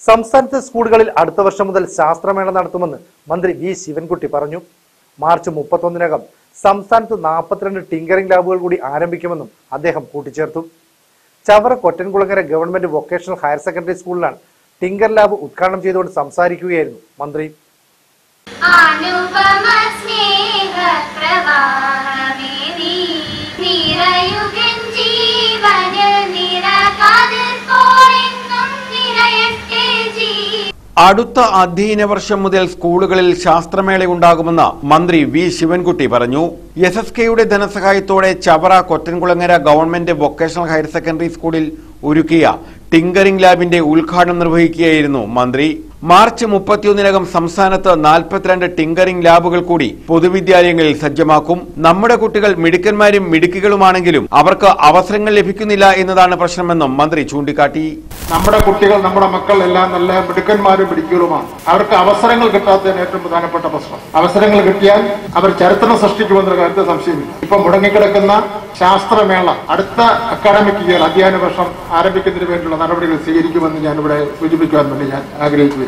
സംസ്ഥാനത്തെ സ്കൂളുകളിൽ അടുത്ത വർഷം മുതൽ ശാസ്ത്രമേള നടത്തുമെന്ന് മന്ത്രി വി ശിവൻകുട്ടി പറഞ്ഞു മാർച്ച് മുപ്പത്തൊന്നിനകം സംസ്ഥാനത്ത് നാൽപ്പത്തിരണ്ട് ടിങ്കറിംഗ് ലാബുകൾ കൂടി ആരംഭിക്കുമെന്നും അദ്ദേഹം കൂട്ടിച്ചേർത്തു Chavara Kottankulangara government vocational higher secondary സ്കൂളിലാണ് ടിങ്കർ ലാബ് ഉദ്ഘാടനം ചെയ്തുകൊണ്ട് സംസാരിക്കുകയായിരുന്നു മന്ത്രി അനുപമ സ്നേഹ പ്രവാഹമേറി നിറയുകൻ ജീവനിൽ നിറകാതിർ പോയെന്നും നിറയട്ടെ ജീ അടുത്ത അധ്യയന വർഷം മുതൽ സ്കൂളുകളിൽ ശാസ്ത്രമേളയുണ്ടാകുമെന്ന് മന്ത്രി വി ശിവൻകുട്ടി പറഞ്ഞു എസ് എസ് കെയുടെ ധനസഹായത്തോടെ Chavara Kottankulangara government vocational higher secondary സ്കൂളിൽ ഒരുക്കിയ ടിങ്കറിംഗ് ലാബിന്റെ ഉദ്ഘാടനം നിർവഹിക്കുകയായിരുന്നു മന്ത്രി മാർച്ച് മുപ്പത്തിയൊന്നിനകം സംസ്ഥാനത്ത് നാൽപ്പത്തിരണ്ട് ടിങ്കറിംഗ് ലാബുകൾ കൂടി പൊതുവിദ്യാലയങ്ങളിൽ സജ്ജമാക്കും നമ്മുടെ കുട്ടികൾ മിടുക്കന്മാരും മിടുക്കികളുമാണെങ്കിലും അവർക്ക് അവസരങ്ങൾ ലഭിക്കുന്നില്ല എന്നതാണ് പ്രശ്നമെന്നും മന്ത്രി ചൂണ്ടിക്കാട്ടി നമ്മുടെ കുട്ടികൾ നമ്മുടെ മക്കൾ എല്ലാം നല്ല മിടുക്കന്മാരും മിടുക്കികളുമാണ് അവർക്ക് അവസരങ്ങൾ കിട്ടാത്തതിന് ഏറ്റവും പ്രധാനപ്പെട്ട പ്രശ്നം അവസരങ്ങൾ കിട്ടിയാൽ അവർ ചരിത്രം സൃഷ്ടിക്കുമെന്ന കാര്യത്തിൽ സംശയമില്ല ഇപ്പൊ മുടങ്ങിക്കിടക്കുന്ന ശാസ്ത്രമേള അടുത്ത അക്കാഡമിക് ഇയർ അധ്യയന വർഷം ആരംഭിക്കുന്നതിന് വേണ്ടിയുള്ള നടപടികൾ സ്വീകരിക്കുമെന്ന് ഞാനിവിടെ സൂചിപ്പിക്കുവാൻ വേണ്ടി ഞാൻ ആഗ്രഹിക്കുകയാണ്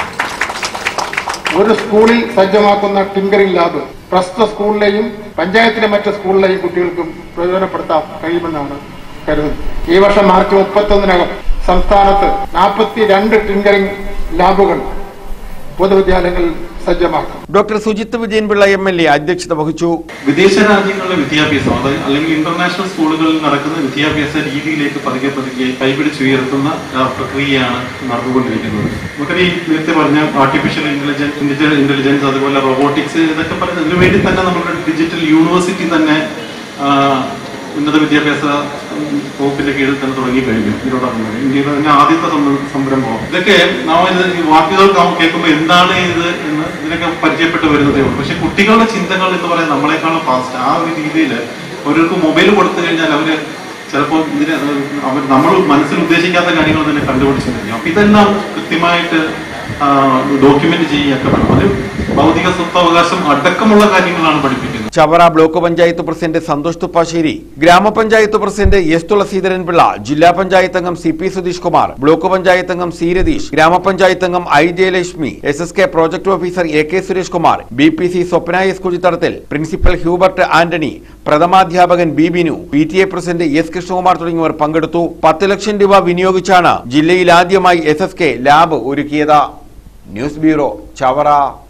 ഒരു സ്കൂളിൽ സജ്ജമാക്കുന്ന ടിങ്കറിംഗ് ലാബ് പ്രസ്തുത സ്കൂളിലെയും പഞ്ചായത്തിലെ മറ്റ് സ്കൂളിലെയും കുട്ടികൾക്കും പ്രയോജനപ്പെടുത്താൻ കഴിയുമെന്നാണ് കരുതുന്നത് ഈ വർഷം മാർച്ച് മുപ്പത്തൊന്നിനകം സംസ്ഥാനത്ത് നാൽപ്പത്തി രണ്ട് ടിങ്കറിംഗ് ലാബുകൾ പൊതുവിദ്യാലയങ്ങളിൽ സജ്ജമാക്കും doctor Sujith Vijayanpillai M L A അധ്യക്ഷത വഹിച്ചു വിദേശ രാജ്യങ്ങളിലെ വിദ്യാഭ്യാസം അത് അല്ലെങ്കിൽ ഇന്റർനാഷണൽ സ്കൂളുകളിൽ നടക്കുന്ന വിദ്യാഭ്യാസ രീതിയിലേക്ക് പതുക്കെ പതുക്കെ കൈപിടിച്ചുയർത്തുന്ന ആ, പ്രക്രിയയാണ് നടന്നുകൊണ്ടിരിക്കുന്നത് നമുക്കറിയാം ഈ നേരത്തെ പറഞ്ഞ ആർട്ടിഫിഷ്യൽ ഇന്റലിജൻസ് ഇന്റലിജൻസ് അതുപോലെ റോബോട്ടിക്സ് ഇതൊക്കെ പറയുന്നത് ഇതിനു വേണ്ടി തന്നെ നമ്മുടെ ഡിജിറ്റൽ യൂണിവേഴ്സിറ്റി തന്നെ ആ, ഉന്നത വിദ്യാഭ്യാസ ഉം, വകുപ്പിന്റെ കീഴിൽ തന്നെ തുടങ്ങി കഴിഞ്ഞു ഇതിനോടൊപ്പം ഇന്ത്യയിലെ തന്നെ ആദ്യത്തെ സംര- സംരംഭം ഇതൊക്കെ നാം ഇത് ഈ വാക്കുകൾ നാം കേൾക്കുമ്പോൾ എന്താണ് ഇത് എന്ന് ഇതിനൊക്കെ പരിചയപ്പെട്ട് വരുന്നതേ ഉള്ളൂ പക്ഷെ കുട്ടികളുടെ ചിന്തകൾ എന്ന് പറയുന്നത് നമ്മളെക്കാളും ഫാസ്റ്റ് ആ ഒരു രീതിയിൽ അവർക്ക് മൊബൈൽ കൊടുത്തു കഴിഞ്ഞാൽ അവര് ചിലപ്പോൾ ഇതിന് അവർ നമ്മൾ മനസ്സിൽ ഉദ്ദേശിക്കാത്ത കാര്യങ്ങൾ തന്നെ കണ്ടുപിടിച്ചു കഴിഞ്ഞു അപ്പൊ ഇതെല്ലാം കൃത്യമായിട്ട് ഡോക്യുമെന്റ് ചെയ്യുകയൊക്കെ വേണം അത് ഭൗതിക സ്വത്തവകാശം അടക്കമുള്ള കാര്യങ്ങളാണ് പഠിപ്പിക്കുന്നത് ചവറ ബ്ലോക്ക് പഞ്ചായത്ത് പ്രസിഡന്റ് സന്തോഷ് തുപ്പാശ്ശേരി ഗ്രാമപഞ്ചായത്ത് പ്രസിഡന്റ് എസ് തുളസീധരൻ പിള്ള ജില്ലാ പഞ്ചായത്ത് അംഗം C P Sudheesh Kumar block panchayat അംഗം സി രതീഷ് ഗ്രാമപഞ്ചായത്ത് അംഗം I Jayalakshmi S S K project officer A K Suresh Kumar B P C Swapna S Kuzhithadathil principal Hubert Antony പ്രഥമാധ്യാപകൻ B Binu P T A president S Krishnakumar തുടങ്ങിയവർ പങ്കെടുത്തു പത്ത് ലക്ഷം രൂപ വിനിയോഗിച്ചാണ് ജില്ലയിൽ ആദ്യമായി എസ് എസ് കെ ലാബ് ഒരുക്കിയത് ന്യൂസ് ബ്യൂറോ ചവറ